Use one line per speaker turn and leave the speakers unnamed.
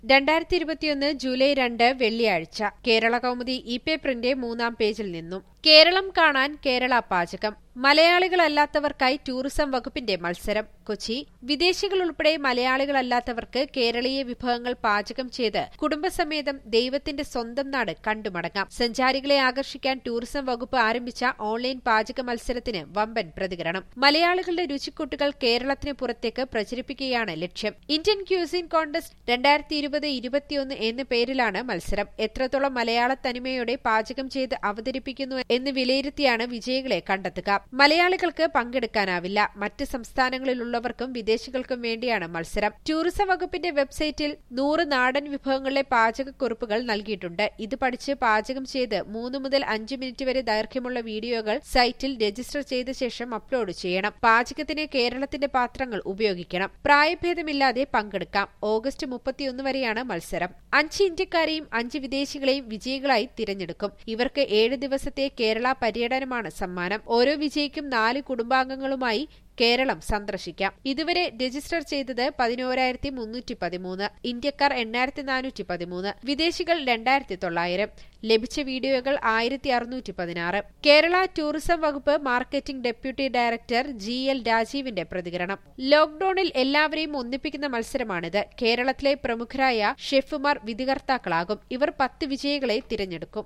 രണ്ടായിരത്തി ഇരുപത്തിയൊന്ന് ജൂലൈ രണ്ട് വെള്ളിയാഴ്ച കേരള കൗമുദി ഇ പേപ്പറിന്റെ മൂന്നാം പേജിൽ നിന്നും കേരളം കാണാൻ കേരള പാചകം മലയാളികളല്ലാത്തവർക്കായി ടൂറിസം വകുപ്പിന്റെ മത്സരം കൊച്ചി വിദേശികൾ ഉൾപ്പെടെ മലയാളികളല്ലാത്തവർക്ക് കേരളീയ വിഭവങ്ങൾ പാചകം ചെയ്ത് കുടുംബസമേതം ദൈവത്തിന്റെ സ്വന്തം നാട് കണ്ടുമടങ്ങാം സഞ്ചാരികളെ ആകർഷിക്കാൻ ടൂറിസം വകുപ്പ് ആരംഭിച്ച ഓൺലൈൻ പാചക മത്സരത്തിന് വമ്പൻ പ്രതികരണം മലയാളികളുടെ രുചിക്കൂട്ടുകൾ കേരളത്തിന് പുറത്തേക്ക് പ്രചരിപ്പിക്കുകയാണ് ലക്ഷ്യം ഇന്ത്യൻ ക്യൂസിൻ കോൺടെസ്റ്റ് രണ്ടായിരത്തി ഇരുപത് ഇരുപത്തിയൊന്ന് എന്ന പേരിലാണ് മത്സരം എത്രത്തോളം മലയാള തനിമയോടെ പാചകം ചെയ്ത് അവതരിപ്പിക്കുന്നു എന്ന് വിലയിരുത്തിയാണ് വിജയികളെ കണ്ടെത്തുക മലയാളികൾക്ക് പങ്കെടുക്കാനാവില്ല മറ്റ് സംസ്ഥാനങ്ങളിലുള്ളവർക്കും വിദേശികൾക്കും വേണ്ടിയാണ് മത്സരം ടൂറിസം വകുപ്പിന്റെ വെബ്സൈറ്റിൽ നൂറ് നാടൻ വിഭവങ്ങളിലെ പാചകക്കുറിപ്പുകൾ നൽകിയിട്ടുണ്ട് ഇത് പഠിച്ച് പാചകം ചെയ്ത് മൂന്ന് മുതൽ അഞ്ച് മിനിറ്റ് വരെ ദൈർഘ്യമുള്ള വീഡിയോകൾ സൈറ്റിൽ രജിസ്റ്റർ ചെയ്ത ശേഷം അപ്ലോഡ് ചെയ്യണം പാചകത്തിന് കേരളത്തിന്റെ പാത്രങ്ങൾ ഉപയോഗിക്കണം പ്രായഭേദമില്ലാതെ പങ്കെടുക്കാം ഓഗസ്റ്റ് മുപ്പത്തിയൊന്ന് വരെയാണ് മത്സരം അഞ്ച് ഇന്ത്യക്കാരെയും അഞ്ച് വിദേശികളെയും വിജയികളായി തിരഞ്ഞെടുക്കും ഇവർക്ക് ഏഴ് ദിവസത്തെ കേരള പര്യടനമാണ് സമ്മാനം ഓരോ വിജയിക്കും നാല് കുടുംബാംഗങ്ങളുമായി കേരളം സന്ദർശിക്കാം ഇതുവരെ രജിസ്റ്റർ ചെയ്തത് പതിനോരായിരത്തി മുന്നൂറ്റി പതിമൂന്ന് ഇന്ത്യക്കാർ എണ്ണായിരത്തി നാനൂറ്റി പതിമൂന്ന് വിദേശികൾ രണ്ടായിരത്തി തൊള്ളായിരം ലഭിച്ച വീഡിയോകൾ ആയിരത്തി അറുന്നൂറ്റി പതിനാറ് കേരള ടൂറിസം വകുപ്പ് marketing deputy director G L രാജീവിന്റെ പ്രതികരണം ലോക്ഡൌണിൽ എല്ലാവരെയും ഒന്നിപ്പിക്കുന്ന മത്സരമാണിത് കേരളത്തിലെ പ്രമുഖരായ ഷെഫുമാർ വിധികർത്താക്കളാകും ഇവർ പത്ത് വിജയികളെ തിരഞ്ഞെടുക്കും